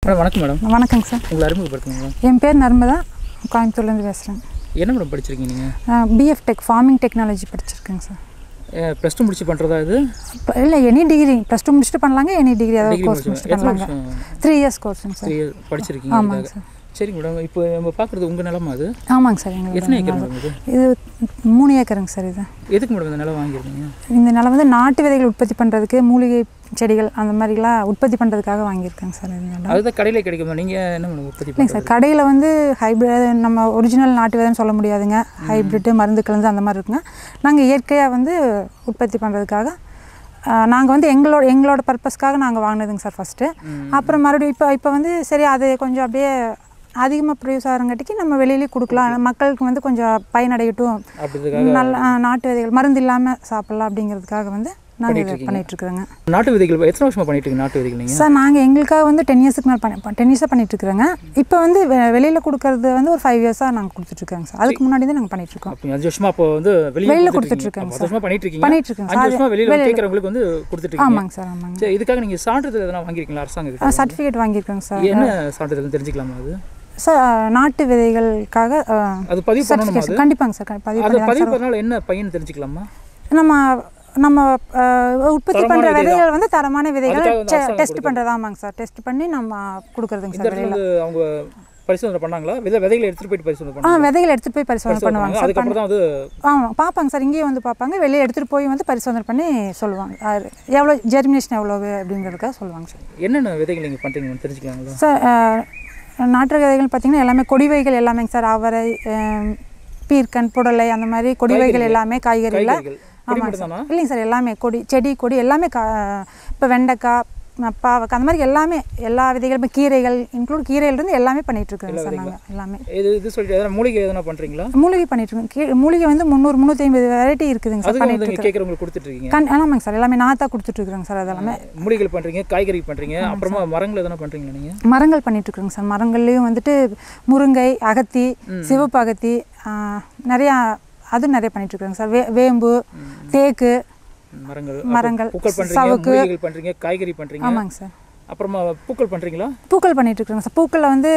Madam வணக்கம் madam வணக்கங்க sir உங்களை அறிமுகப்படுத்துங்க மேடம் என் பேர் நர்மதா கோயம்புத்தூர்லேருந்து பேசுகிறேன் என்ன மேடம் படிச்சிருக்கீங்க நீங்கள் பிஎஃப் டெக் ஃபார்மிங் டெக்னாலஜி படிச்சிருக்கேங்க சார் ப்ளஸ் டூ முடிச்சு பண்ணுறதா இது இப்போ இல்லை எனி டிகிரி ப்ளஸ் டூ முடிச்சுட்டு பண்ணலாங்க எனி டிகிரி ஏதாவது டிகிரி கோர்ஸ் முடிச்சு முடிச்சுட்டு எத்தனை பண்ணலாங்க வருஷம் த்ரீ இயர்ஸ் கோர்ஸுங்க சார் த்ரீ இயர் படிச்சிருக்கீங்க ஆமாங்க அதுக்காக. சார் சரி மேடம் இப்போ நம்ம பார்க்குறது உங்கள் நிலமா அது ஆமாங்க சார் எங்களுக்கு எத்தனை ஏக்கர் மேடம் இது இது மூணு ஏக்கருங்க சார் இது எதுக்கு மேடம் இந்த நிலம் வாங்கியிருக்கீங்க இந்த நிலம் வந்து நாட்டு விதைகள் உற்பத்தி பண்ணுறதுக்கு மூலிகை செடிகள் அந்த மாதிரிலாம் உற்பத்தி பண்ணுறதுக்காக வாங்கியிருக்கேங்க சார் இது நிலம் அதுதான் கடையில் கிடைக்குமா நீங்கள் என்ன மேடம் உற்பத்தி இல்லைங்க பண்ணுறது சார் கடையில் வந்து ஹைப்ரிட் நம்ம ஒரிஜினல் நாட்டு விதைன்னு சொல்ல முடியாதுங்க ஹைப்ரிட்டு மருந்து கலந்து அந்த மாதிரி இருக்குங்க நாங்கள் இயற்கையாக வந்து உற்பத்தி பண்ணுறதுக்காக நாங்கள் வந்து எங்களோட எங்களோட பர்பஸ்க்காக நாங்கள் வாங்கினதுங்க சார் ஃபஸ்ட்டு அப்புறம் மறுபடியும் இப்போ இப்போ வந்து சரி அது கொஞ்சம் அப்படியே அதிகமாக ப்ரொடியூஸ் ஆகிறங்காட்டிக்கு நம்ம வெளியிலேயே கொடுக்கலாம் மக்களுக்கு வந்து கொஞ்சம் பயனடையட்டும் அப்படின்றதுக்காக நல்ல ஆ, நாட்டு விதைகள் மருந்து இல்லாமல் சாப்பிட்லாம் அப்படிங்கிறதுக்காக வந்து நாங்கள் இதை பண்ணிட்டு பண்ணிகிட்ருக்குறோங்க நாட்டு விதைகள் எத்தனை வருஷமாக பண்ணிட்டு இருக்கீங்க நாட்டு விதைகள் நீங்கள் சார் நாங்கள் எங்களுக்காக வந்து டென் இயர்ஸுக்கு மேலே பண்ணி டென் இயர்ஸாக பண்ணிகிட்ருக்குறோங்க இப்போ வந்து வெ- வெளியில் கொடுக்கறது வந்து ஒரு ஃபைவ் இயர்ஸாக நாங்கள் கொடுத்துட்ருக்கோங்க சார் அதுக்கு முன்னாடி தான் நாங்கள் பண்ணிகிட்ருக்கோம் அப்போ அஞ்சு வருஷமா அப்போ வந்து வெளியே வெளியில கொடுத்துருக்கீங்க. கொடுத்துட்டு அப்போ பத்து வருஷமா பண்ணிட்டு இருக்கீங்க பண்ணிகிட்ருக்கோங்க அஞ்சு சார் வருஷமா வெளியில் வெளியில- கேட்குறவங்களுக்கு வந்து கொடுத்துட்டு இருக்கீங்க ஆமாங்க சார் ஆமாங்க சரி இதுக்காக நீங்கள் சான்றிதழ் எதனா வாங்கியிருக்கீங்களா அரசாங்க சர்டிஃபிகேட் வாங்கியிருக்கோங்க சார் என்ன சான்றிதழ் தெரிஞ்சுக்கலாமா அது சார் நாட்டு விதைகளுக்காக அது பதிவு பண்ணணுமா அது சர்டிஃபிகேட் கண்டிப்பாங்க சார் கண்டி- பதிவு அது பண்ணி பதிவு பண்ணால என்ன பையன் தெரிஞ்சுக்கலாமா நம்ம நம்ம அஹ், உற்பத்தி தரமான பண்ணுற விதை தான். விதைகள் வந்து தரமான விதைகள் அதுக்காக வந்து அரசாங்கம் டெஸ்ட் கொடுக்குது. பண்ணுறது ஆமாங்க சார் டெஸ்ட் பண்ணி நம்ம கொடுக்குறதுங்க இந்த சார் இடத்துல வெளியில் வந்து அவங்க பரிசோதனை பண்ணாங்களா விதை விதைகளை எடுத்துட்டு போயிட்டு பரிசோதனை ஆ பண்ணாங்க விதைகள் எடுத்துகிட்டு போய் பரிசோதனை பண்ணுவாங்க சார் அதுக்கப்புறம் தான் அது ஆமாம் பார்ப்பாங்க சார் இங்கேயே வந்து பார்ப்பாங்க வெளியே எடுத்துகிட்டு போய் வந்து பரிசோதனை பண்ணி சொல்லுவாங்க அது எவ்வளோ ஜெர்மினேஷன் எவ்வளவு அப்படிங்கிறதுக்காக சொல்லுவாங்க சார் என்னென்ன விதைகள் நீங்கள் பண்ணுறீங்கன்னு தெரிஞ்சுக்கலாங்களா சார் அஹ், நாட்டு விதைகள் பார்த்தீங்கன்னா எல்லாமே கொடி வகைகள் எல்லாமேங்க சார் அவரை அஹ், பீர்க்கன் புடலை அந்த மாதிரி கொடி வகைகள் காய்கறிகள். எல்லாமே காய்கறியில் காய்கறிகள் கொடி ஆமாங்க மட்டும் தானா சார் இல்லைங்க சார் எல்லாமே கொடி செடி கொடி எல்லாமே கா இப்போ வெண்டைக்காய் ம, பாவக்காய் அந்த மாதிரி எல்லாமே எல்லா விதைகள் இப்போ கீரைகள் இன்க்ளூட் கீரையிலேருந்து எல்லாமே பண்ணிட்டு இருக்கிறோங்க சார் நாங்கள் எல்லாமே இது இது சொல்லிட்டு எதனா மூலிகை எதனா பண்ணுறீங்களா மூலிகை பண்ணிட்டு இருக்கோம் கீ மூலிகை வந்து முந்நூறு முந்நூற்றி ஐம்பது வெரைட்டி இருக்குதுங்க சார் அதுக்கு பண்ணிட்டு வந்து நீங்கள் இருக்கோம் கேட்குறவங்களுக்கு கொடுத்துட்டு இருக்கீங்க கண் ஆமாங்க சார் எல்லாமே நாத்தா கொடுத்துட்டு இருக்கிறோங்க சார் அதெல்லாமே மூலிகைகள் பண்ணுறீங்க காய்கறி பண்ணுறீங்க அப்புறமா மரங்கள் எதனா பண்ணுறீங்களா நீங்கள் மரங்கள் பண்ணிட்டு இருக்கிறோங்க சார் மரங்கள்லேயும் வந்துட்டு முருங்கை அகத்தி சிவப்பு அகத்தி ஆ, நிறையா அதுவும் நிறைய பண்ணிட்டு இருக்கிறோங்க சார் வே வேம்பு தேக்கு மரங்கள் மரங்கள், பூக்கள் பண்ணுறீங்க சவுக்கு. மூலிகைகள் பண்ணுறீங்க காய்கறி பண்ணுறீங்க ஆமாங்க சார் அப்புறமா பூக்கள் பண்ணுறீங்களா பூக்கள் பண்ணிட்டு இருக்கிறோங்க சார் பூக்களில் வந்து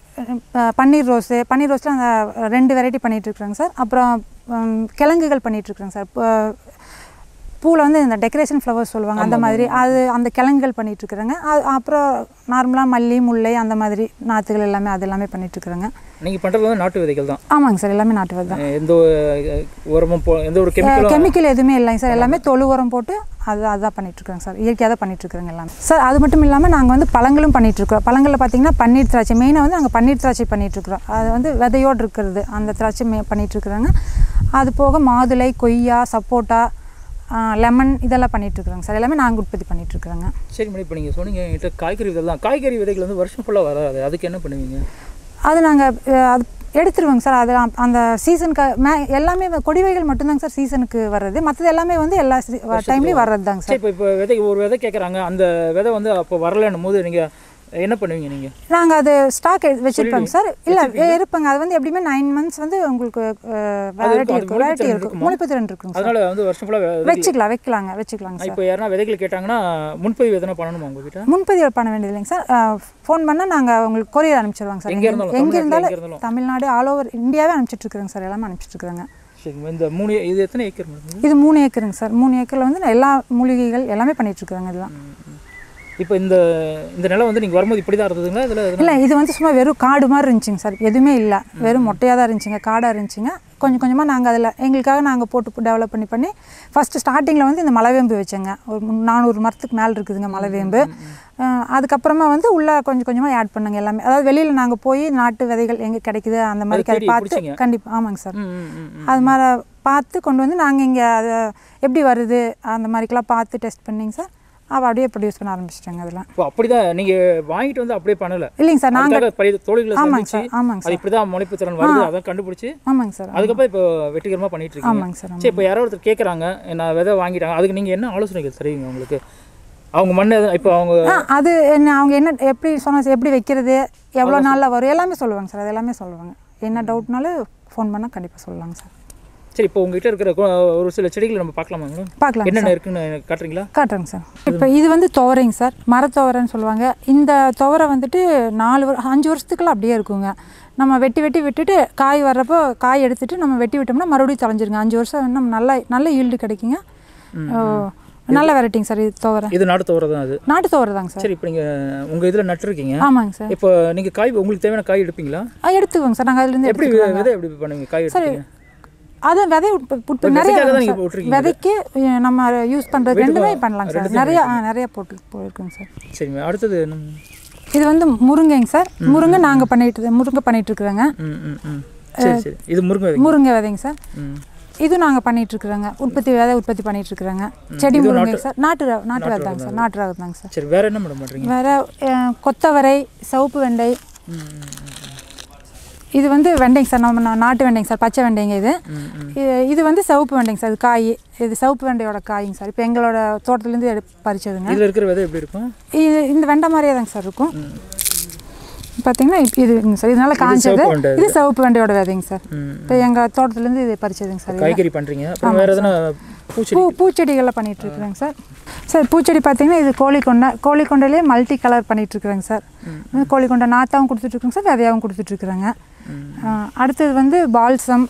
அஹ், பன்னீர் ரோஸு பன்னீர் ரோஸில் அந்த ரெண்டு வெரைட்டி பண்ணிட்டு இருக்கிறோங்க சார் அப்புறம் ம், கிழங்குகள் பண்ணிட்டு இருக்கிறோங்க சார் பூ- பூவில் வந்து இந்த டெக்கரேஷன் ஃப்ளவர்ஸ் சொல்லுவாங்க அந்த மாதிரி அது அந்த கிழங்குகள் பண்ணிட்டு இருக்கிறேங்க அது அப்புறம் நார்மலாக மல்லி முல்லை அந்த மாதிரி நாற்றுகள் எல்லாமே அது எல்லாமே பண்ணிட்டு இருக்கிறேங்க நீங்கள் பண்ணுறது வந்து நாட்டு விதைகள் தான் ஆமாங்க சார் எல்லாமே நாட்டு விதை தான் அஹ் எந்த ஒரு அஹ், உரமும் போ எந்த ஒரு கெமிக்கலும் கெமிக்கல் எதுவுமே இல்லைங்க சார் எல்லாமே தொழு உரம் போட்டு அது அதான் பண்ணிட்டு இருக்கிறோங்க சார் இயற்கையாக தான் பண்ணிட்டு இருக்கிறோங்க எல்லாமே சார் அது மட்டும் இல்லாமல் நாங்கள் வந்து பழங்களும் பண்ணிட்டு இருக்கிறோம் பழங்களில் பார்த்தீங்கன்னா பன்னீர் திராட்சை மெயினாக வந்து நாங்கள் பன்னீர் திராட்சை பண்ணிட்டு இருக்கிறோம் அது வந்து விதையோடு இருக்கிறது அந்த திராட்சை மே பண்ணிட்டு இருக்கிறோங்க அது போக மாதுளை கொய்யா சப்போட்டா லெமன் இதெல்லாம் பண்ணிட்டு இருக்கிறோங்க சார் எல்லாமே நாங்கள் உற்பத்தி பண்ணிட்டு இருக்கிறோங்க சரி மேடம் இப்போ நீங்கள் சொன்னீங்க என்கிட்ட காய்கறி விதை தான் காய்கறி விதைகள் வந்து வருஷம் ஃபுல்லாக வராது அதுக்கு என்ன பண்ணுவீங்க அது நாங்கள் அது எடுத்துருவோங்க சார் அது அ- அந்த சீசனுக்கு மே எல்லாமே வ- கொடி வகைகள் மட்டும்தாங்க சார் சீசனுக்கு வர்றது மற்றது எல்லாமே வந்து எல்லா டைம்லேயும் வர்றது தாங்க சார் சரி இப்போ இப்போ விதை ஒரு விதை கேட்குறாங்க அந்த விதை வந்து அப்போ வரலன்னும் போது நீங்கள் என்ன பண்ணுவீங்க நீங்கள் நாங்கள் அது ஸ்டாக் வச்சுருப்போங்க சார் இல்லை இருப்பேங்க அது வந்து எப்படியுமே நைன் மந்த்ஸ் வந்து உங்களுக்கு வெரைட்டி அது இருக்கும் வெரைட்டி முளைப்புத்திறன் இருக்கும் இருக்குமா? முளைப்புத்திறன் இருக்குங்க சார் அதனால வந்து வருஷம் ஃபுல்லாக வச்சுக்கலாம் வைக்கலாங்க வச்சுக்கலாங்க சார் இப்போ யாருன்னா விதைகள் கேட்டாங்கன்னா முன்பதிவு எதனா பண்ணணுமா உங்ககிட்ட முன்பதிவு பண்ண வேண்டியது இல்லைங்க சார் ஃபோன் பண்ணால் நாங்கள் உங்களுக்கு கொரியர் அனுப்பிச்சிருவாங்க சார் எங்க இருந்தாலும், எங்கே தமிழ்நாட்டுல எங்க இருந்தாலும் இருந்தாலும். தமிழ்நாடு ஆல் ஓவர் இந்தியாவே அனுப்பிச்சிட்ருக்குறேங்க சார் எல்லாமே அனுப்பிச்சிட்ருக்குறேங்க சரி இந்த மூணு இது எத்தனை ஏக்கர் மேடம் இது மூணு ஏக்கருங்க சார் மூணு ஏக்கரில் வந்து நான் எல்லா மூலிகைகள் எல்லாமே பண்ணிகிட்ருக்குறேங்க இதெல்லாம் இப்போ இந்த இந்த நிலம் வந்து நீங்கள் வரும்போது இப்படி தான் இருந்ததுங்களா இதில் இல்லை இது வந்து சும்மா வெறும் காடு மாதிரி இருந்துச்சுங்க சார் எதுவுமே இல்லை வெறும் மொட்டையாக தான் இருந்துச்சுங்க காடாக இருந்துச்சுங்க கொஞ்சம் கொஞ்சமாக நாங்கள் அதில் எங்களுக்காக நாங்கள் போட்டு டெவலப் பண்ணி பண்ணி ஃபஸ்ட்டு ஸ்டார்டிங்கில் வந்து இந்த மலைவேம்பு வச்சேங்க ஒரு முன்- நானூறு மரத்துக்கு மேலே இருக்குதுங்க மலைவேம்பு அஹ் அதுக்கப்புறமா வந்து உள்ளே கொஞ்சம் கொஞ்சமாக ஆட் பண்ணுங்க எல்லாமே அதாவது வெளியில் நாங்கள் போய் நாட்டு விதைகள் எங்கே கிடைக்குது அந்த மாதிரி அது தேடி பார்த்து பிடிச்சீங்க? கண்டிப்பாக ஆமாங்க சார் ம் ம், ம் ம். அது மாதிரி பார்த்து கொண்டு வந்து நாங்கள் இங்கே அதை எப்படி வருது அந்த மாதிரிக்கெல்லாம் பார்த்து டெஸ்ட் பண்ணிங்க சார் அவள் அப்படியே ப்ரொடியூஸ் பண்ண ஆரம்பிச்சிட்டாங்க அதெல்லாம் இப்போ அப்படிதான் நீங்கள் வாங்கிட்டு வந்து அப்படியே பண்ணலை இல்லைங்க சார் நாங்கள் அதுக்காக பழைய தோழிகளை ஆமாங்க சந்திச்சு சார் ஆமாங்க அது சார் இப்படி தான் முளைப்பு திறன் வருது அதை கண்டுபிடிச்சி ஆமாங்க சார் அதுக்கப்புறம் இப்போ வெற்றிகரமாக பண்ணிட்டு இருக்கீங்க ஆமாங்க சார் சரி இப்போ யாரோ ஒருத்தர் கேட்குறாங்க நான் விதை வாங்கிட்டாங்க அதுக்கு நீங்கள் என்ன ஆலோசனைகள் தருவீங்க உங்களுக்கு அவங்க மண்ணை இப்போ அவங்க ஆ அது என்ன அவங்க என்ன எப்படி சொன்ன எப்படி வைக்கிறது எவ்வளோ நாளில் வரும் எல்லாமே சொல்லுவாங்க சார் அது எல்லாமே சொல்லுவாங்க என்ன டவுட்னாலும் ஃபோன் பண்ணால் கண்டிப்பாக சொல்லுவாங்க சார் சரி இப்போ உங்ககிட்ட இருக்கிற கொ- ஒரு சில செடிகளை நம்ம பார்க்கலாமா மேடம் பார்க்கலாம் என்னென்ன இருக்குன்னு எனக்கு காட்டுறீங்களா காட்டுறேங்க சார் இப்போ இது வந்து துவரைங்க சார் மரத்துவரைன்னு சொல்லுவாங்க இந்த துவரை வந்துட்டு நாலு வரு- அஞ்சு வருஷத்துக்குலாம் அப்படியே இருக்குங்க நம்ம வெட்டி வெட்டி விட்டுட்டு காய் வர்றப்போ காய் எடுத்துட்டு நம்ம வெட்டி விட்டோம்னா மறுபடியும் தொலைஞ்சிருங்க அஞ்சு வருஷம் நம்ம நல்ல நல்ல ஈல்டு கிடைக்குங்க ஓ, நல்ல வெரைட்டிங்க சார் இது துவரை இது நாட்டு தோரை தான் அது நாட்டு துவரை தாங்க சார் சரி இப்போ நீங்கள் உங்கள் இதில் நட்டுருக்கீங்க ஆமாங்க சார் இப்போ நீங்கள் காய் உங்களுக்கு தேவையான காய் எடுப்பீங்களா ஆ எடுத்துக்கோங்க சார் நாங்கள் அதுலேருந்து எப்படி எடுத்துக்கோங்க விதை எப்படி பண்ணுவீங்க காய் எடுப்பீங்க அதை விதை உட்ப- உட்ப- நிறைய விதைக்காக தான் வரும் நீங்க சார். போட்டிருக்கீங்க விதைக்கு அஹ், நம்ம யூஸ் பண்ணுறது ரெண்டுமே பண்ணலாங்க சார் ரெண்டுமே நிறைய ஆ, நிறைய போட்டு போயிருக்குங்க சார் சரிங்க அடுத்தது என்ன இது வந்து முருங்கைங்க சார் முருங்கை நாங்கள் பண்ணிட்டு முருங்கை பண்ணிட்டு இருக்கிறோங்க ம் ம் ம் சரி சரி இது முருங்கை விதைங்க. முருங்கை விதைங்க சார் ம் இது நாங்கள் பண்ணிட்டு இருக்கிறோங்க உற்பத்தி விதை உற்பத்தி பண்ணிட்டு இருக்கிறோங்க செடி முருங்கை சார் நாட்டு ர- நாட்டு விதை தாங்க சார் நாட்டு ரகம் தாங்க சார் சரி வேற என்ன மேடம் பண்ணுறீங்க வேற அஹ், கொத்தவரை சிவப்பு வெண்டை ம் ம் இது வந்து வெண்டைங்க சார் நம்ம நா- நாட்டு வெண்டைங்க சார் பச்சை வெண்டைங்க இது ம் ம் இது- இது வந்து சிவப்பு வெண்டைங்க சார் இது காய் இது சிவப்பு வெண்டையோட காய்ங்க சார் இப்போ எங்களோட தோட்டத்துலேருந்து எடு பறிச்சதுங்க இதில் இருக்கிற விதை எப்படி இருக்கும் இது இந்த வெண்டை மாதிரியே தாங்க சார் இருக்கும் பார்த்தீங்கன்னா இப்ப இதுங்க சார் இதனால காஞ்சது சிவப்பு வெண்டை இது சிவப்பு வெண்டையோட விதைங்க சார் ம் இப்போ எங்கள் தோட்டத்துலேருந்து இது பறிச்சதுங்க சார் இது. காய்கறி பண்ணுறீங்க அப்புறம் வேறு எதனா பூச்செடி பூ பூச்செடிகளை பண்ணிட்டு இருக்கிறேங்க சார் சார் பூச்செடி பார்த்தீங்கன்னா இது கோழிக்கொண்டை கோழிக்கொண்டையிலே மல்டி கலர் பண்ணிட்டு இருக்கிறேங்க சார் இது கோழிக்கொண்டை நாத்தாவும் கொடுத்துட்ருக்குங்க சார் விதையாகவும் கொடுத்துட்ருக்குறேங்க அடுத்தது வந்து பால்சம்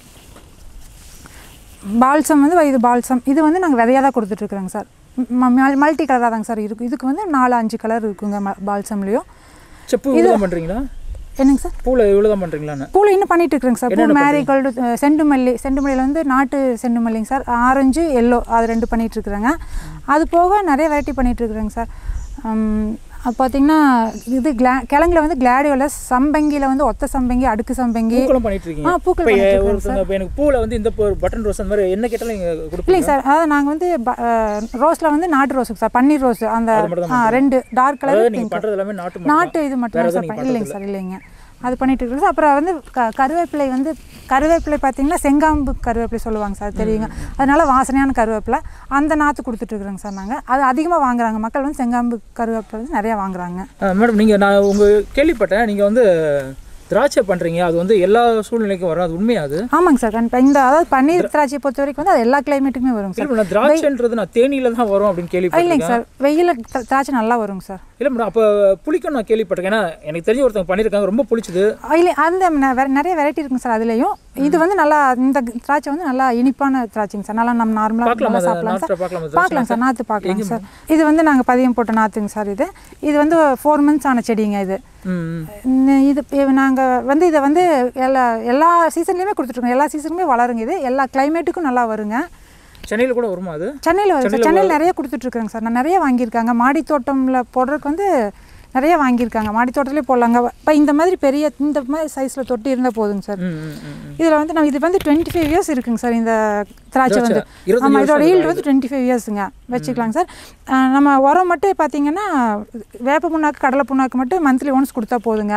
பால்சம் வந்து இது பால்சம் இது வந்து நாங்கள் விதையாக தான் கொடுத்துட்ருக்குறோங்க சார் மல்டி கலராக தாங்க சார் இருக்கும் இதுக்கு வந்து நாலு அஞ்சு கலர் இருக்குங்க ம- பால்சம்லேயும் சரி பூ இவ்வளோ தான் பண்ணுறீங்களா என்னங்க சார் பூவில் இவ்வளோ தான் பண்ணுறீங்களான்னு பூவில் இன்னும் பண்ணிட்டு இருக்கிறேங்க சார் பூ மேரிகோல்டு செண்டுமல்லி செண்டுமல்லியில் வந்து நாட்டு செண்டுமல்லிங்க சார் ஆரஞ்சு எல்லோ அது ரெண்டு பண்ணிட்டு இருக்கிறேங்க அது போக நிறைய வெரைட்டி பண்ணிட்டு இருக்கிறேங்க சார் உம், அது பார்த்தீங்கன்னா இது கிளா கிழங்குல வந்து கிளாடியோலஸ் சம்பங்கியில் வந்து ஒத்த சம்பங்கி அடுக்கு சம்பங்கி பூக்களும் பண்ணிட்டு இருக்கீங்க ஆ பூக்கள் இப்போ பண்ணிட்டு இருக்கிறேங்க ஒருத்தங்க இப்போ எனக்கு பூவில் வந்து இந்த பூ- பட்டன் ரோஸ் அந்த மாதிரி என்ன கேட்டாலும் நீங்கள் கொடுப்பீங்க இல்லைங்க சார் அதாவது நாங்கள் வந்து ரோஸில் வந்து நாட்டு ரோஸுக்கு சார் பன்னீர் ரோஸ் அந்த அது மட்டும் ஆ, ரெண்டு டார்க் கலர் அதாவது நீங்கள் பண்ணுறது எல்லாமே நாட்டு மட்டும் நாட்டு இது மட்டும் தான் சார் பண்ண- இல்லைங்க சார் இல்லைங்க அது பண்ணிட்டு இருக்கிறது அப்புறம் வந்து க கருவேப்பிலை வந்து கருவேப்பிலை பார்த்தீங்கன்னா செங்காம்பு கருவேப்பிலை சொல்லுவாங்க சார் தெரியுங்க அதனால வாசனையான கருவேப்பிலை அந்த நாற்று கொடுத்துட்ருக்குறோங்க சார் நாங்கள் அது அதிகமாக வாங்குறாங்க மக்கள் வந்து செங்காம்பு கருவேப்பிலை வந்து நிறையா வாங்குறாங்க மேடம் நீங்கள் நான் உங்கள் கேள்விப்பட்டேன் நீங்கள் வந்து திராட்சை பண்ணுறீங்க அது வந்து எல்லா சூழ்நிலைக்கும் வரும் அது உண்மையா அது ஆமாங்க சார் கண்டிப்பாக இந்த அதாவது பன்னீர் திராட்சை பொறுத்த வரைக்கும் வந்து அது எல்லா கிளைமேட்டுக்குமே வருங்க சார் இல்லை நான் திராட்சைன்றது நான் தேனியில தான் வரும் அப்படின்னு இல்லைங்க கேள்விப்பட்டிருக்கேன் சார் வெயில திராட்சை நல்லா வருங்க சார் இல்லை மேடம் அப்போ புளிக்கும் நான் கேள்விப்பட்டிருக்கேன் ஏன்னா எனக்கு தெரிஞ்ச ஒருத்தவங்க பண்ணியிருக்காங்க ரொம்ப புளிச்சுது இல்லை அந்த ந- வேற- நிறைய வெரைட்டி இருக்குங்க சார் அதுலேயும் இது வந்து நல்லா இந்த திராட்சை வந்து நல்லா இனிப்பான திராட்சைங்க சார் நல்லா நம்ம நார்மலாக பார்க்கலாமா நல்லா அதை? சாப்பிடலாம் சார் நாற்றை பார்க்கலாமா? பார்க்கலாம் சார் நாற்று பார்க்கலாம் சார் இது வந்து நாங்கள் பதியம் போட்ட நாற்றுங்க சார் இது இது வந்து ஃபோர் மந்த்ஸ் ஆன செடிங்க இது ம் ம். இந்த இது நாங்கள் வந்து இதை வந்து எல்லா எல்லா சீசன்லேயுமே கொடுத்துட்ருக்கோம் எல்லா சீசனுமே வளருங்க இது எல்லா கிளைமேட்டுக்கும் நல்லா வருங்க சென்னையில் கூட வருமா அது சென்னையில் வருது சார் சென்னையில் நிறைய கொடுத்துட்ருக்குறேங்க சார் நான் நிறைய வாங்கியிருக்காங்க மாடி தோட்டம்ல போடுறதுக்கு வந்து நிறைய வாங்கியிருக்காங்க மாடி தோட்டத்திலே போடலாங்க இப்போ இந்த மாதிரி பெரிய இந்த மாதிரி சைஸில் தொட்டி இருந்தால் போதுங்க சார் ம் ம் ம் ம். இதில் வந்து நம்ம இது வந்து டுவெண்ட்டி ஃபைவ் இயர்ஸ் இருக்குங்க சார் இந்த திராட்சை வந்து இருபத்தஞ்சு ஆமாம் இதோட வருஷம் ஈல்டு வந்து டுவெண்ட்டி ஃபைவ் இயர்ஸுங்க வச்சுக்கலாங்க சார் அஹ் நம்ம உரம் மட்டும் பார்த்தீங்கன்னா வேப்ப புண்ணாக்கு கடலை புண்ணாக்கு மட்டும் மந்த்லி ஒன்ஸ் கொடுத்தா போதுங்க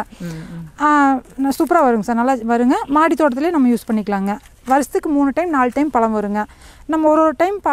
ம் ம். சூப்பராக வருங்க சார் நல்லா வருங்க மாடி தோட்டத்திலே நம்ம யூஸ் பண்ணிக்கலாங்க வருஷத்துக்கு மூணு டைம் நாலு டைம் பழம் வருங்க நம்ம ஒரு ஒரு டைம் ப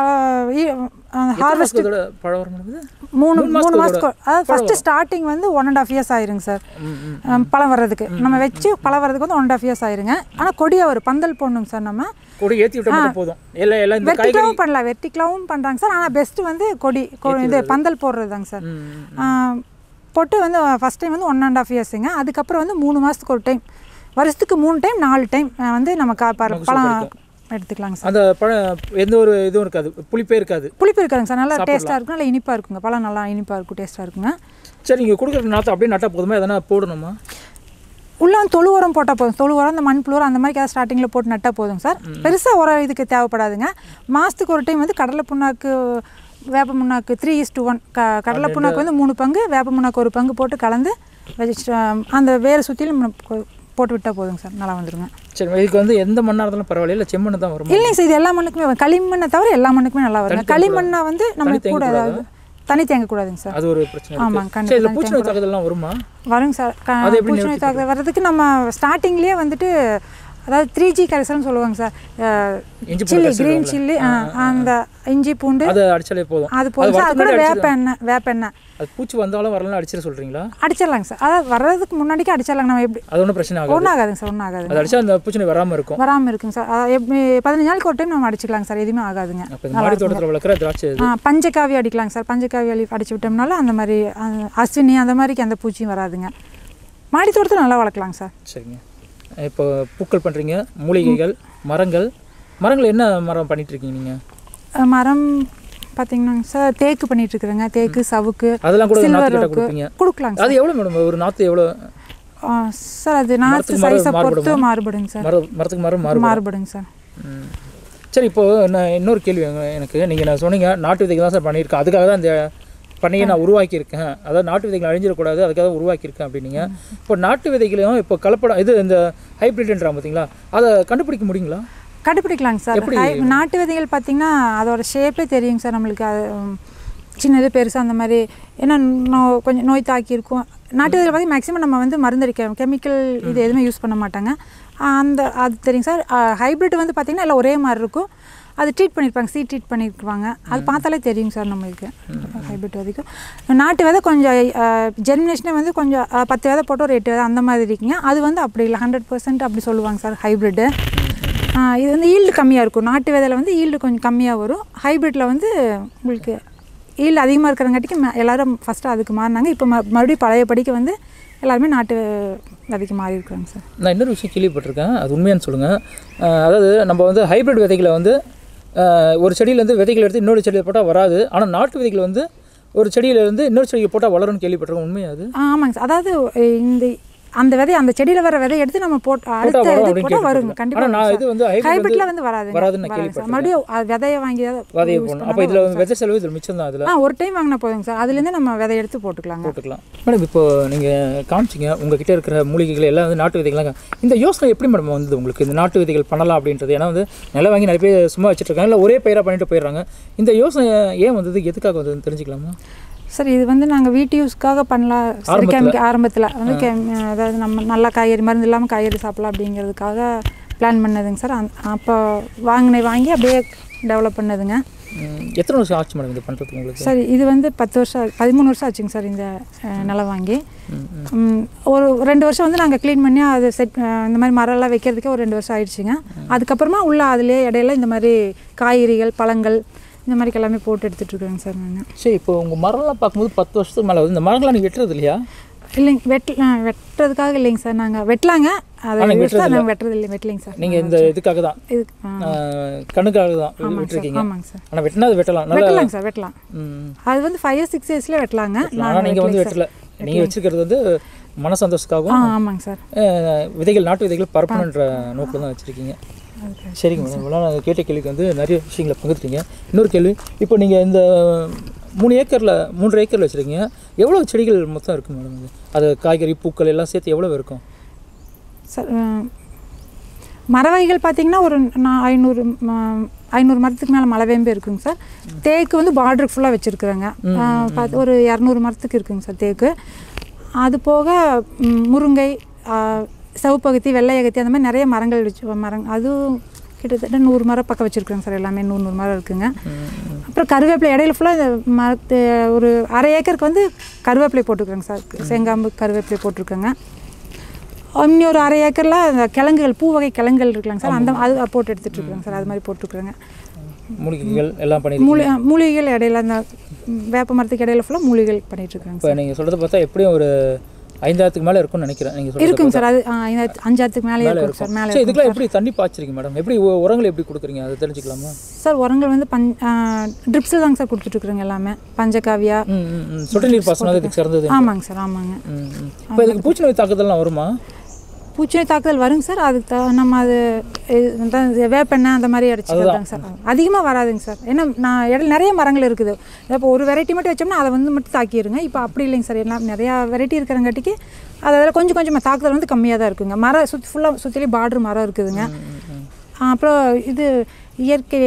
ஹார்வெஸ்ட் இதோட பழம் வர முடியுது மூணு மூணு மாசத்துக்கு மாதத்துக்கு அதாவது ஃபஸ்ட்டு ஸ்டார்டிங் வந்து ஒன் அண்ட் ஆஃப் இயர்ஸ் ஆயிருங்க சார் ம் ம் அஹ் பழம் வர்றதுக்கு நம்ம வச்சு பழம் வர்றதுக்கு வந்து ஒன் அண்ட் ஆஃப் இயர்ஸ் ஆயிருங்க ஆனால் கொடியாக வரும் பந்தல் போடணுங்க சார் நம்ம கொடி ஏற்றி விட்டா மட்டும் போதும் எல்லாம் எல்லாம் இந்த காய்கறி வெர்டிகலாவும் பண்ணலாம் வெர்டிகலாவும் பண்ணுறாங்க சார் ஆனால் பெஸ்ட்டு வந்து கொடி கொ- இது பந்தல் போடுறது தாங்க சார் ம் ம். ஆஹ் பொட்டு வந்து ஃபஸ்ட் டைம் வந்து ஒன் அண்ட் ஆஃப் இயர்ஸுங்க அதுக்கப்புறம் வந்து மூணு மாதத்துக்கு ஒரு டைம் வருஷத்துக்கு மூணு டைம் நாலு டைம் வந்து நம்ம கா பழ- பழம் எடுத்துக்கலாங்க சார் அந்த பழம் எந்த ஒரு இதுவும் இருக்காது புளிப்பே இருக்காது புளிப்பு இருக்காதுங்க சார் நல்லா டேஸ்ட்டாக இருக்கும் நல்லா இனிப்பாக இருக்குங்க பழம் நல்லா இனிப்பாக இருக்கும் டேஸ்ட்டாக இருக்குங்க சரி நீங்கள் கொடுக்குற நாற்று அப்படியே நட்டா போதுமா எதனா போடணுமா உள்ள வந்து தொழு உரம் போட்டால் போதும் தொழு உரம் அந்த மண்புழு உரம் அந்த மாதிரி ஏதாவது ஸ்டார்டிங்கில் போட்டு நட்டால் போதுங்க சார் பெருசாக உரம் இதுக்கு தேவைப்படாதுங்க மாதத்துக்கு ஒரு டைம் வந்து கடலை புண்ணாக்கு வேப்ப புண்ணாக்கு த்ரீ இஸ் டூ ஒன் க கடலை புண்ணாக்கு வந்து மூணு பங்கு வேப்ப புண்ணாக்கு ஒரு பங்கு போட்டு கலந்து வச்சு அந்த வேரை சுற்றிலும் போட்டு விட்டால் போதுங்க சார் நல்லா வந்துருங்க சரி இதுக்கு வந்து எந்த மண்ணாக இருந்தாலும் பரவாயில்ல இல்லை செம்மண்ணு தான் வருமா இல்லைங்க சார் இது எல்லா மண்ணுக்குமே வரும். களிமண்ணை தவிர எல்லா மண்ணுக்குமே நல்லா வருங்க களிமண்ணை வந்து நம்ம தனி கூட ஏதாவது தனி தேங்கக்கூடாதுங்க சார் அது ஒரு பிரச்சனை ஆமாங்க, இருக்கு கண்டிப்பா சரி இதில் தனி பூச்சி நோய் தாக்குதல்லாம் வருமா வருங்க சார் க- அது எப்படி பூச்சி நோய் தாக்குதல் வர்றதுக்கு நம்ம ஸ்டார்டிங்லேயே வந்துட்டு அதாவது த்ரீ ஜி கரைசல்னு சொல்லுவாங்க சார் இஞ்சி பூண்டு சில்லி கரைசல் க்ரீன் சில்லி அந்த இஞ்சி பூண்டு அதை அடிச்சாலே போதும் அது போதும் சார் அது கூட வறுத்த வேப்ப எண்ணெய் வேப்ப எண்ணெய் அது பூச்சி வந்தாலும் வரலாம் அடிச்சிட சொல்றீங்களா அடிச்சிடலாங்க சார் அதாவது வர்றதுக்கு முன்னாடிக்கே அடிச்சிடலாங்க நம்ம எப்படி அது ஒன்றும் பிரச்சனை ஆகாது ஒன்றும் ஆகாதுங்க சார் ஒன்றும் ஆகாதுங்க அது அடிச்சா அந்த பூச்சி வராம இருக்கும் வராமல் இருக்குங்க சார் அதாவது எப்படி பதினஞ்சு நாளைக்கு ஒரு டைம் நம்ம அடிச்சுக்கலாங்க சார் எதுவுமே ஆகாதுங்க அப்போ இந்த மாடி தோட்டத்தில் வளர்க்குற திராட்சை இது ஆ, பஞ்சகாவி அடிக்கலாங்க சார் பஞ்சகாவி அடி அடிச்சு விட்டோம்னால அந்த மாதிரி அந்த அஸ்வினி அந்த மாதிரிக்கு அந்த பூச்சியும் வராதுங்க மாடி தோட்டத்தில் நல்லா வளர்க்கலாங்க சார் சரிங்க இப்போ பூக்கள் பண்றீங்க மூலிகைகள் மரங்கள் மரங்கள் என்ன மரம் பண்ணிட்டு இருக்கீங்க நீங்க அஹ் மரம் பார்த்தீங்கன்னாங்க சார் தேக்கு பண்ணிட்டு இருக்கிறேங்க தேக்கு சவுக்கு அதெல்லாம் கூட சில்வர் நாற்று ரோக்கு கொடுப்பீங்க கொடுக்கலாங்க அது எவ்வளோ மேடம் ஒரு நாற்று எவ்வளோ சார் சார் அது நாற்று மரத்துக்கு மரம் சைஸை பொறுத்து மாறுபடுமா? மாறுபடுங்க சார் மரம் மரத்துக்கு மரம் மாறும் மாறுபடுங்க சார் ம். சரி இப்போ நான் இன்னொரு கேள்வி எங்க- எனக்கு நீங்கள் நான் சொன்னீங்க நாட்டு விதைகள் தான் சார் பண்ணியிருக்கேன் அதுக்காக தான் இந்த பண்ணையை நான் உருவாக்கியிருக்கேன் அதாவது நாட்டு விதைகள் அழிஞ்சிடக்கூடாது அதுக்காக தான் உருவாக்கியிருக்கேன் அப்படின்னீங்க இப்போ நாட்டு விதைகளையும் இப்போ கலப்படம் இது இந்த ஹைப்ரிட்ன்றாங்க பார்த்தீங்களா அதை கண்டுபிடிக்க முடியுங்களா கண்டுபிடிக்கலாங்க சார் எப்படி? ஹை- நாட்டு விதைகள் பார்த்தீங்கன்னா அதோட ஷேப்பே தெரியுங்க சார் நம்மளுக்கு அது உம், சின்னது பெருசு அந்த மாதிரி ஏன்னா நோ கொஞ்சம் நோய் தாக்கி இருக்கும் நாட்டு விதைகள் பார்த்தி மேக்ஸிமம் நம்ம வந்து மருந்தடிக்க கெமிக்கல் இது எதுவுமே யூஸ் பண்ண மாட்டாங்க அந்த அது தெரியுங்க சார் ஹைப்ரிட் வந்து பார்த்திங்கன்னா எல்லாம் ஒரே மாதிரி இருக்கும் அது ட்ரீட் பண்ணியிருப்பாங்க சீ ட்ரீட் பண்ணியிருப்பாங்க அது பார்த்தாலே தெரியுங்க சார் நம்மளுக்கு ஹைப்ரிட் வரைக்கும் நாட்டு விதை கொஞ்சம் ஜெர்மினேஷனே வந்து கொஞ்சம் அஹ், பத்து விதை போட்டு ஒரு எட்டு விதை அந்த மாதிரி இருக்குங்க அது வந்து அப்படி இல்லை ஹண்ட்ரட் பர்சன்ட் அப்படி சொல்லுவாங்க சார் ஹைப்ரிட்டு இது வந்து ஈல்டு கம்மியாக இருக்கும் நாட்டு விதையில வந்து ஈல்டு கொஞ்சம் கம்மியாக வரும் ஹைப்ரிட்டில் வந்து உங்களுக்கு ஈல்டு அதிகமாக இருக்கிறங்காட்டிக்கு ம- எல்லாரும் ஃபஸ்ட்டு அதுக்கு மாறினாங்க இப்போ ம மறுபடியும் பழைய படிக்க வந்து எல்லாருமே நாட்டு விதைக்கு மாறி இருக்கிறாங்க சார் நான் இன்னொரு விஷயம் கேள்விப்பட்டிருக்கேன் அது உண்மையான்னு சொல்லுங்கள் அதாவது நம்ம வந்து ஹைப்ரிட் விதைகளை வந்து அஹ், ஒரு செடியிலேருந்து விதைகள் எடுத்து இன்னொரு செடியில் போட்டால் வராது ஆனால் நாட்டு விதைகள் வந்து ஒரு செடியிலேருந்து இன்னொரு செடிக்கு போட்டால் வளரும்னு கேள்விப்பட்டிருக்கேன் உண்மையா அது ஆ, ஆமாங்க சார் அதாவது அஹ், இந்த அந்த விதை அந்த செடியில் வர விதை எடுத்து நம்ம போட்டு அடுத்த வரும் இது அப்படின்னு போட்டால் வருங்க கேள்விப்பட்டிருக்கேன். ஆனா நான் இது வந்து கண்டிப்பாக hybrid ஹைப்ரிட்டில் வந்து வந்து வராது வராதுன்னு நான் வராது சார் கேள்விப்பட்டிருக்கேன். மறுபடியும் அது விதையை வாங்கி விதையை போடணும் அப்போ இதில் விதை செலவு இதில் மிச்சம் தான் அதில் ஆ ஒரு டைம் வாங்கினா போதுங்க சார் அதுலேருந்து நம்ம விதை எடுத்து போட்டுக்கலாங்க போட்டுக்கலாம் மேடம் இப்போ நீங்கள் காமிச்சிங்க உங்ககிட்ட இருக்கிற மூலிகைகள் எல்லாம் வந்து நாட்டு விதைகள்லாம் கா- இந்த யோசனை எப்படி மேடம் வந்தது உங்களுக்கு இந்த நாட்டு விதைகள் பண்ணலாம் அப்படின்றது ஏன்னா வந்து நிலம் வாங்கி நிறைய பேர் சும்மா வச்சுட்டு இருக்காங்க இல்லை ஒரே பயிராக பண்ணிட்டு போயிடுறாங்க இந்த யோசனை ஏன் வந்தது எதுக்காக வந்ததுன்னு தெரிஞ்சுக்கலாமா சார் இது வந்து நாங்கள் வீட்டு யூஸ்க்காக பண்ணலாம் சரி ஆரம்பத்துல? கெமிக்க ஆரம்பத்தில் வந்து கெம் அதாவது நம்ம நல்லா காய்கறி மருந்து இல்லாமல் காய்கறி சாப்பிடலாம் அப்படிங்கிறதுக்காக பிளான் பண்ணதுங்க சார் அந் அப்போ வாங்கினே வாங்கி அப்படியே டெவலப் பண்ணதுங்க ம், எத்தனை வருஷம் ஆச்சு மேடம் இது பண்ணுறதுக்கு உங்களுக்கு சார் இது வந்து பத்து வருஷம் ஆ- பதிமூணு வருஷம் ஆச்சுங்க சார் இந்த அஹ், நிலம் வாங்கி ம், ம். ம், ஒரு ரெண்டு வருஷம் வந்து நாங்கள் க்ளீன் பண்ணி அது செட் இந்த மாதிரி மரம்லாம் வைக்கிறதுக்கே ஒரு ரெண்டு வருஷம் ஆயிடுச்சுங்க அதுக்கப்புறமா உள்ள அதுலேயே இடையில இந்த மாதிரி காய்கறிகள் பழங்கள் இந்த மாதிரி எல்லாமே போட்டு எடுத்துகிட்டு இருக்கேங்க சார் நான் சரி இப்போ உங்கள் மரம்லாம் பார்க்கும்போது பத்து வருஷத்துக்கு மேலே வந்து இந்த மரங்கள்லாம் நீங்கள் வெட்டுறது இல்லையா இல்லைங்க வெட் ஆ, வெட்டுறதுக்காக இல்லைங்க சார் நாங்கள் வெட்டலாங்க அதை ஆனா use தான் நாங்கள் வெட்டுறது இல்லை வெட்டலைங்க சார் நீங்கள் இந்த இதுக்காக தான் இது ஆ, ஆஹ், கண்ணுக்காக தான் இது ஆமாங்க சார் விட்டுருக்கீங்க ஆமாங்க சார் ஆனால் வெட்டினா அது வெட்டலாம் நல்லா வெட்டலாங்க சார் வெட்டலாம் ம் அது வந்து ஃபைவ் இயர்ஸ் சிக்ஸ் இயர்ஸ்லேயே வெட்டலாங்க ஆனால் நாங்கள் நீங்கள் வந்து வெட்டலைங்க வெட்டல நீங்கள் வச்சிருக்கிறது வந்து மன சார் ஆ சந்தோஷத்துக்காகவும் ஆமாங்க சார் அஹ், விதைகள் நாட்டு விதைகள் பரப்பணுன்ற நோக்கில் தான் வச்சுருக்கீங்க அதுக்கு சரிங்க மேடம் இவ்வளோ நாங்கள் கேட்ட கேள்விக்கு வந்து நிறைய விஷயங்களை பகிர்ந்துட்டீங்க இன்னொரு கேள்வி இப்போ நீங்கள் இந்த மூணு ஏக்கரில் மூன்று ஏக்கரில் வச்சுருக்கீங்க எவ்வளோ செடிகள் மொத்தம் இருக்கும் மேடம் இது அது காய்கறி பூக்கள் எல்லாம் சேர்த்து எவ்வளோ இருக்கும் சார் ஆ, மர வகைகள் பார்த்தீங்கன்னா ஒரு நான் ஐநூறு ம- ஐநூறு மரத்துக்கு மேலே மலவேம்பு இருக்குங்க சார் தேக்கு வந்து பார்டருக்கு ஃபுல்லாக வச்சுருக்குறேங்க பார்த்து ஒரு இரநூறு மரத்துக்கு இருக்குங்க சார் தேக்கு அது போக ம், முருங்கை ஆ, சிவப்பகத்தி வெள்ளையகத்தி அந்த மாதிரி நிறைய மரங்கள் வச்சு மரம் அதுவும் கிட்டத்தட்ட நூறு மரம் பக்கம் வச்சுருக்குறேங்க சார் எல்லாமே நூறு நூறு மரம் இருக்குங்க அப்புறம் கருவேப்பிலை இடையில ஃபுல்லாக இந்த மரத்து ஒரு அரை ஏக்கருக்கு வந்து கருவேப்பிலை போட்டுருக்குறேங்க சார் செங்காம்பு கருவேப்பிலை போட்டிருக்கேங்க இன்னொரு அரை ஏக்கரில் அந்த கிழங்குகள் பூ வகை கிழங்குகள் இருக்கலாங்க சார் அந்த அது போட்டு எடுத்துட்டு இருக்கிறேங்க சார் அது மாதிரி போட்டுருக்குறேங்க மூலிகைகள் எல்லாம் பண்ணியிருக்கீங்க மூலி மூலிகைகள் இடையில அந்த ம், வேப்ப மரத்துக்கு இடையில ஃபுல்லாக மூலிகைகள் பண்ணிட்டு இருக்கிறேங்க இப்போ நீங்கள் சொல்கிறத பார்த்தா எப்படியும் ஒரு ஐந்தாயிரத்துக்கு மேலே இருக்கும்னு நினைக்கிறேன் நீங்கள் சொல்கிறது இருக்குங்க சார் அது ஆ, ஐந்தாயிரத்து- அஞ்சாயிரத்துக்கு மேலே இருக்குங்க சார் மேலே சரி இதுக்கெல்லாம் எப்படி தண்ணி பாய்ச்சிருக்கீங்க மேடம் எப்படி உ- உரங்கள் எப்படி கொடுக்குறீங்க அதை தெரிஞ்சுக்கலாமா சார் உரங்கள் வந்து பஞ் ட்ரிப்ஸில் தாங்க சார் கொடுத்துட்ருக்குறேங்க எல்லாமே பஞ்சகாவியா ம் ம், ம் சொட்டு நீர் பாசனம் தான் இதுக்கு சிறந்தது ஆமாங்க சார் ஆமாங்க ம் ம் இப்போ இதுக்கு பூச்சி நோய் தாக்குதல்லாம் வருமா பூச்சிநோய் தாக்குதல் வருங்க சார் அதுக்கு த- நம்ம அது இது வந்து வேப்பெண்ணெய் அந்த மாதிரி அடிச்சுக்கிறதாங்க சார் அதிகமாக வராதுங்க சார் ஏன்னா நான் இடையில நிறைய மரங்கள் இருக்குது இப்போ ஒரு வெரைட்டி மட்டும் வச்சோம்னா அதை வந்து மட்டும் தாக்கிடுங்க இப்போ அப்படி இல்லைங்க சார் எல்லாம் நிறையா வெரைட்டி இருக்கிறங்காட்டிக்கு அது அதில் கொஞ்சம் கொஞ்சமாக தாக்குதல் வந்து கம்மியாக தான் இருக்குங்க மரம் சுற்றி ஃபுல்லாக சுற்றிலே பார்டர் மரம் இருக்குதுங்க ஆ, அப்புறம் இது இயற்கை இந்த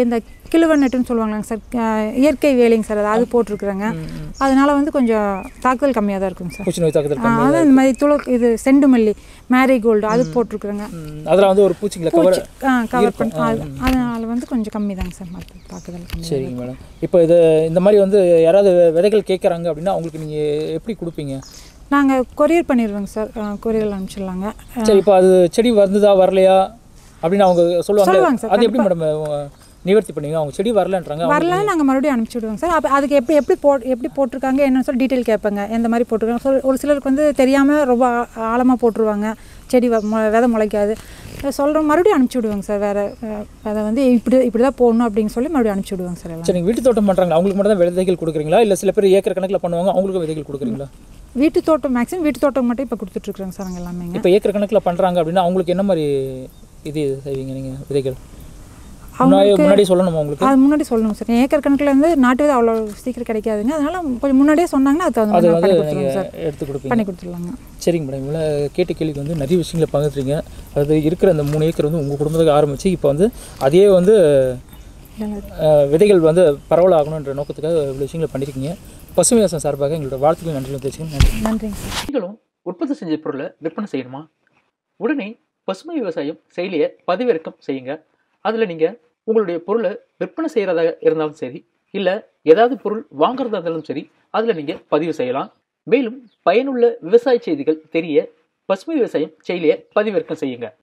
கிழுவ நெட்டுன்னு சொல்லுவாங்களாங்க சார் அஹ், இயற்கை வேலைங்க சார் அது அது போட்டிருக்குறேங்க அதனால வந்து கொஞ்சம் தாக்குதல் கம்மியாக தான் இருக்குங்க சார் பூச்சி நோய் தாக்குதல் ஆ, அதான் இந்த மாதிரி துள இது செண்டு மல்லி மேரிகோல்டு அது போட்டிருக்குறேங்க ம், அதெல்லாம் வந்து ஒரு பூச்சிங்களை கவர் கவர் பண்ணி அது- அதனால வந்து கொஞ்சம் கம்மி தாங்க சார் மற்ற தாக்குதல் கம்மி சரிங்க மேடம் இப்போ இது இந்த மாதிரி வந்து யாராவது விதைகள் கேட்குறாங்க அப்படின்னா அவங்களுக்கு நீங்கள் எப்படி கொடுப்பீங்க நாங்கள் கொரியர் பண்ணிடுவோங்க சார் கொரியரில் அனுப்பிச்சிடலாங்க சரி இப்போ அது செடி வந்ததா வரலையா அப்படின்னு அவங்க சொல்லுவாங்க சொல்லுவாங்க சார், அது எப்படி மேடம் நிவர்த்தி பண்ணுவீங்க அவங்க செடி வரலன்றாங்க அவங்க- வரலாம் நாங்கள் மறுபடியும் அனுப்பிச்சி விடுவோங்க சார் அப்போ அதுக்கு எப்படி எப்படி போ எப்படி போட்டிருக்காங்க என்னன்னு சொல்லி டீட்டெயில் கேட்பேங்க எந்த மாதிரி போட்டிருக்காங்க சொல் ஒரு சிலருக்கு வந்து தெரியாமல் ரொம்ப ஆழமாக போட்டுருவாங்க செடி வ- மொ- விதை முளைக்காது சொல்கிற மறுபடியும் அனுப்பிச்சி விடுவோங்க சார் வேறு விதை வந்து இப்படி இப்படி தான் போடணும் அப்படின்னு சொல்லி மறுபடியும் அனுப்பிச்சி விடுவோங்க சார் எல்லாம் சரி நீங்கள் வீட்டு தோட்டம் பண்ணுறாங்க அவங்களுக்கு மட்டும் தான் விதைகள் கொடுக்குறீங்களா இல்லை சில பேர் ஏக்கர் கணக்கில் பண்ணுவாங்க அவங்களுக்கும் விதைகள் கொடுக்குறீங்களா வீட்டு தோட்டம் மேக்ஸிமம் வீட்டு தோட்டம் மட்டும் இப்போ கொடுத்துட்ருக்குறோங்க சார் அங்கே எல்லாமேங்க இப்போ ஏக்கர் கணக்கில் பண்ணுறாங்க அப்படின்னா அவங்களுக்கு என்ன மாதிரி இது செய்வீங்க நீங்கள் விதைகள் முன்னாடி முன்னாடி சொல்லணுமா உங்களுக்கு அது முன்னாடி சொல்லணும் சார் ஏக்கர் கணக்கில் வந்து நாட்டு விதை அவ்வளோ சீக்கிரம் கிடைக்காதுங்க அதனால கொஞ்சம் முன்னாடியே சொன்னாங்கன்னா அது தகுந்த அது மாதிரி வந்து பண்ணி கொடுத்துருவோங்க சார் நீங்கள் எடுத்து கொடுப்பீங்க பண்ணி கொடுத்துடலாங்க சரிங்க மேடம் இவ்வளோ கேட்ட கேள்விக்கு வந்து நிறைய விஷயங்களை பகிர்ந்துறீங்க அது இருக்கிற அந்த மூணு ஏக்கர் வந்து உங்கள் குடும்பத்துக்கு ஆரம்பித்து இப்போ வந்து அதே வந்து அஹ், விதைகள் வந்து பரவலாகணுன்ற நோக்கத்துக்காக இவ்வளோ விஷயங்களை பண்ணியிருக்கீங்க பசுமை விவசாயம் சார்பாக எங்களோட வாழ்த்துக்கள் நன்றி தெரிவிச்சுக்கணும் நன்றி நன்றிங்க சார் நீங்களும் உற்பத்தி செஞ்ச பொருளை விற்பனை செய்யணுமா உடனே பசுமை விவசாயம் செயலியை பதிவிறக்கம் செய்யுங்க அதில் நீங்கள் உங்களுடைய பொருளை விற்பனை செய்கிறதா இருந்தாலும் சரி இல்லை ஏதாவது பொருள் வாங்குறதா இருந்தாலும் சரி அதில் நீங்கள் பதிவு செய்யலாம் மேலும் பயனுள்ள விவசாய செய்திகள் தெரிய பசுமை விவசாயம் செயலியை பதிவிறக்கம் செய்யுங்க